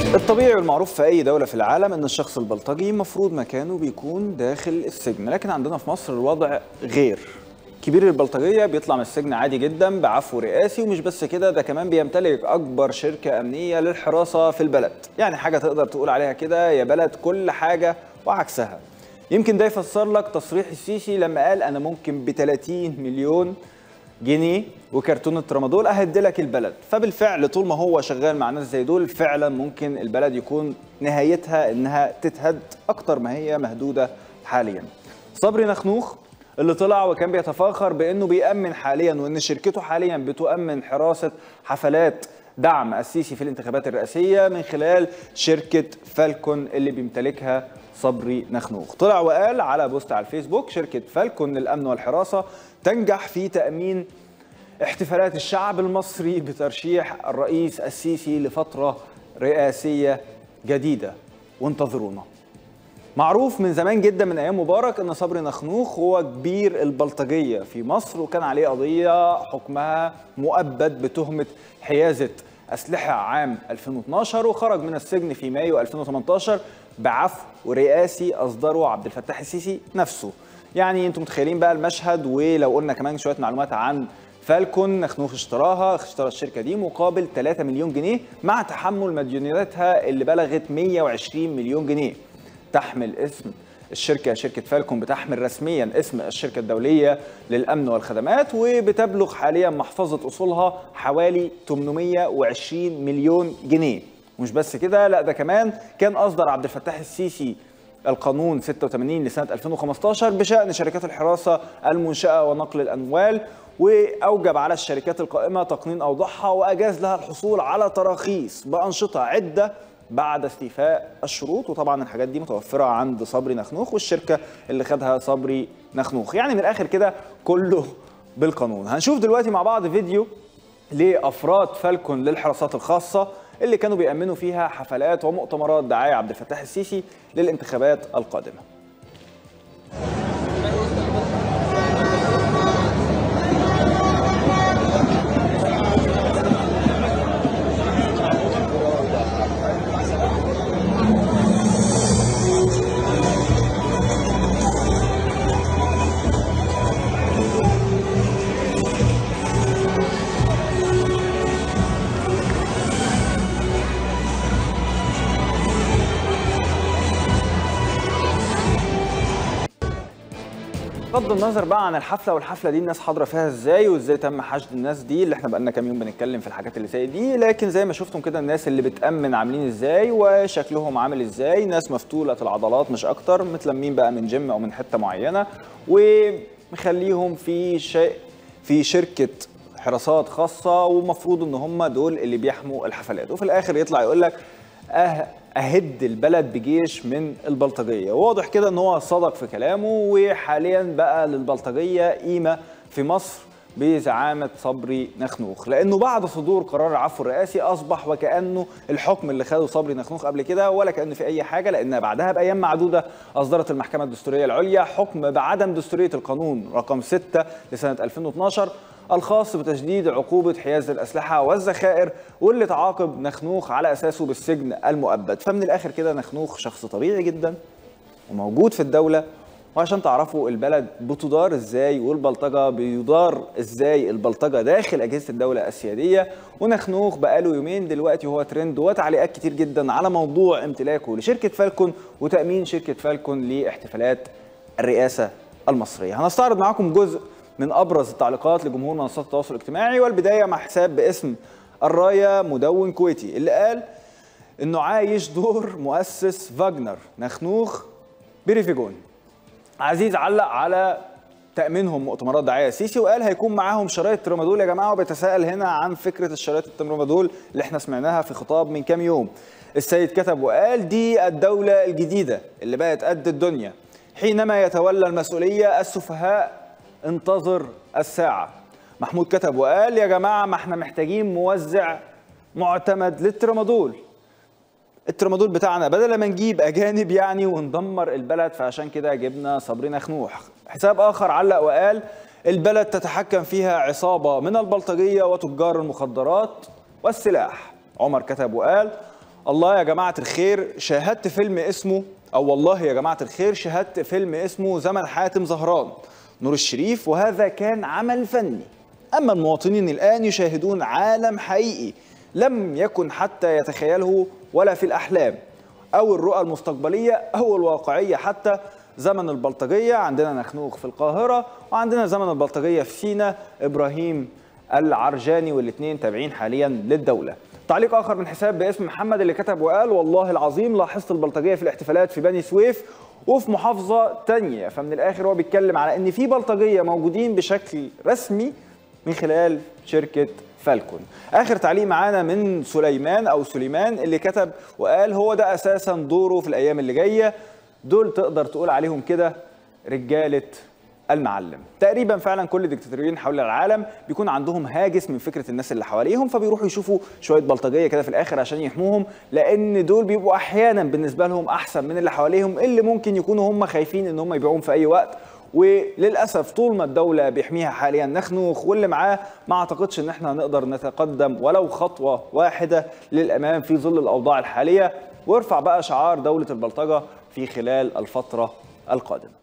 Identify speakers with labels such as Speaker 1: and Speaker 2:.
Speaker 1: الطبيعي والمعروف في اي دوله في العالم ان الشخص البلطجي المفروض مكانه بيكون داخل السجن لكن عندنا في مصر الوضع غير كبير البلطجيه بيطلع من السجن عادي جدا بعفو رئاسي ومش بس كده ده كمان بيمتلك اكبر شركه امنيه للحراسه في البلد يعني حاجه تقدر تقول عليها كده يا بلد كل حاجه وعكسها يمكن ده يفسر لك تصريح السيسي لما قال انا ممكن ب 30 مليون جنيه وكرتونه ترامادول اهدلك البلد فبالفعل طول ما هو شغال مع ناس زي دول فعلا ممكن البلد يكون نهايتها انها تتهد اكتر ما هي مهدوده حاليا صبري نخنوخ اللي طلع وكان بيتفاخر بانه بيامن حاليا وان شركته حاليا بتؤمن حراسه حفلات دعم السيسي في الانتخابات الرئاسيه من خلال شركه فالكون اللي بيمتلكها صبري نخنوخ طلع وقال على بوست على الفيسبوك شركه فالكون للامن والحراسه تنجح في تامين احتفالات الشعب المصري بترشيح الرئيس السيسي لفتره رئاسيه جديده وانتظرونا معروف من زمان جدا من ايام مبارك ان صبري نخنوخ هو كبير البلطجيه في مصر وكان عليه قضيه حكمها مؤبد بتهمه حيازه اسلحه عام 2012 وخرج من السجن في مايو 2018 بعفو رئاسي اصدره عبد الفتاح السيسي نفسه يعني انتم متخيلين بقى المشهد ولو قلنا كمان شويه معلومات عن فالكون نخنوخ اشتراها اشترى الشركه دي مقابل 3 مليون جنيه مع تحمل مديونياتها اللي بلغت 120 مليون جنيه تحمل اسم الشركة شركة فالكون بتحمل رسميا اسم الشركة الدولية للأمن والخدمات وبتبلغ حاليا محفظة أصولها حوالي 820 مليون جنيه مش بس كده لا ده كمان كان أصدر عبد الفتاح السيسي القانون 86 لسنة 2015 بشأن شركات الحراسة المنشأة ونقل الأموال وأوجب على الشركات القائمة تقنين أوضاعها وأجاز لها الحصول على تراخيص بأنشطة عدة بعد استيفاء الشروط وطبعا الحاجات دي متوفره عند صبري نخنوخ والشركه اللي خدها صبري نخنوخ يعني من الاخر كده كله بالقانون هنشوف دلوقتي مع بعض فيديو لافراد فالكون للحراسات الخاصه اللي كانوا بيأمنوا فيها حفلات ومؤتمرات دعايه عبد الفتاح السيسي للانتخابات القادمه بغض النظر بقى عن الحفله والحفله دي الناس حاضره فيها ازاي وازاي تم حشد الناس دي اللي احنا بقالنا كام يوم بنتكلم في الحاجات اللي زي دي لكن زي ما شفتم كده الناس اللي بتامن عاملين ازاي وشكلهم عامل ازاي ناس مفتوله العضلات مش اكتر متلمين بقى من جيم او من حته معينه ومخليهم في شيء في شركه حراسات خاصه ومفروض ان هم دول اللي بيحموا الحفلات وفي الاخر يطلع يقول لك أه اهد البلد بجيش من البلطجيه واضح كده ان هو صدق في كلامه وحاليا بقى للبلطجيه قيمه في مصر بزعامه صبري نخنوخ لانه بعد صدور قرار العفو الرئاسي اصبح وكانه الحكم اللي خده صبري نخنوخ قبل كده ولا كانه في اي حاجه لان بعدها بايام معدوده اصدرت المحكمه الدستوريه العليا حكم بعدم دستوريه القانون رقم 6 لسنه 2012 الخاص بتشديد عقوبة حياز الأسلحة والذخائر واللي تعاقب نخنوخ على أساسه بالسجن المؤبد فمن الآخر كده نخنوخ شخص طبيعي جدا وموجود في الدولة وعشان تعرفوا البلد بتدار ازاي والبلطجة بيدار ازاي البلطجة داخل أجهزة الدولة السيادية ونخنوخ بقاله يومين دلوقتي هو ترند وتعليقات كتير جدا على موضوع امتلاكه لشركة فالكون وتأمين شركة فالكون لاحتفالات الرئاسة المصرية هنستعرض معاكم جزء من ابرز التعليقات لجمهور منصات التواصل الاجتماعي والبدايه مع حساب باسم الرايه مدون كويتي اللي قال انه عايش دور مؤسس فاجنر نخنوخ بريفيجون عزيز علق على تامينهم مؤتمرات دعايه سيسي وقال هيكون معاهم شرايط ترامادول يا جماعه وبيتساءل هنا عن فكره الشرايط الترامادول اللي احنا سمعناها في خطاب من كام يوم السيد كتب وقال دي الدوله الجديده اللي بقت قد الدنيا حينما يتولى المسؤوليه السفهاء انتظر الساعة محمود كتب وقال يا جماعة ما احنا محتاجين موزع معتمد للترامادول الترامادول بتاعنا بدل ما نجيب أجانب يعني وندمر البلد فعشان كده جبنا صبري نخنوح حساب آخر علق وقال البلد تتحكم فيها عصابة من البلطجية وتجار المخدرات والسلاح عمر كتب وقال الله يا جماعة الخير شاهدت فيلم اسمه أو والله يا جماعة الخير شاهدت فيلم اسمه زمن حاتم زهران نور الشريف وهذا كان عمل فني أما المواطنين الآن يشاهدون عالم حقيقي لم يكن حتى يتخيله ولا في الأحلام أو الرؤى المستقبلية أو الواقعية حتى زمن البلطجية عندنا نخنوخ في القاهرة وعندنا زمن البلطجية في سينا إبراهيم العرجاني والاثنين تابعين حاليا للدولة تعليق آخر من حساب باسم محمد اللي كتب وقال والله العظيم لاحظت البلطجية في الاحتفالات في بني سويف وفي محافظة تانية فمن الآخر هو بيتكلم على إن في بلطجية موجودين بشكل رسمي من خلال شركة فالكون اخر تعليق معانا من سليمان او سليمان اللي كتب وقال هو ده اساسا دوره في الايام اللي جايه دول تقدر تقول عليهم كده رجاله المعلم تقريبا فعلا كل الدكتاتوريين حول العالم بيكون عندهم هاجس من فكره الناس اللي حواليهم فبيروحوا يشوفوا شويه بلطجيه كده في الاخر عشان يحموهم لان دول بيبقوا احيانا بالنسبه لهم احسن من اللي حواليهم اللي ممكن يكونوا هم خايفين ان هم يبيعوهم في اي وقت وللاسف طول ما الدوله بيحميها حاليا نخنوخ واللي معاه ما اعتقدش ان احنا هنقدر نتقدم ولو خطوه واحده للامام في ظل الاوضاع الحاليه وارفع بقى شعار دوله البلطجه في خلال الفتره القادمه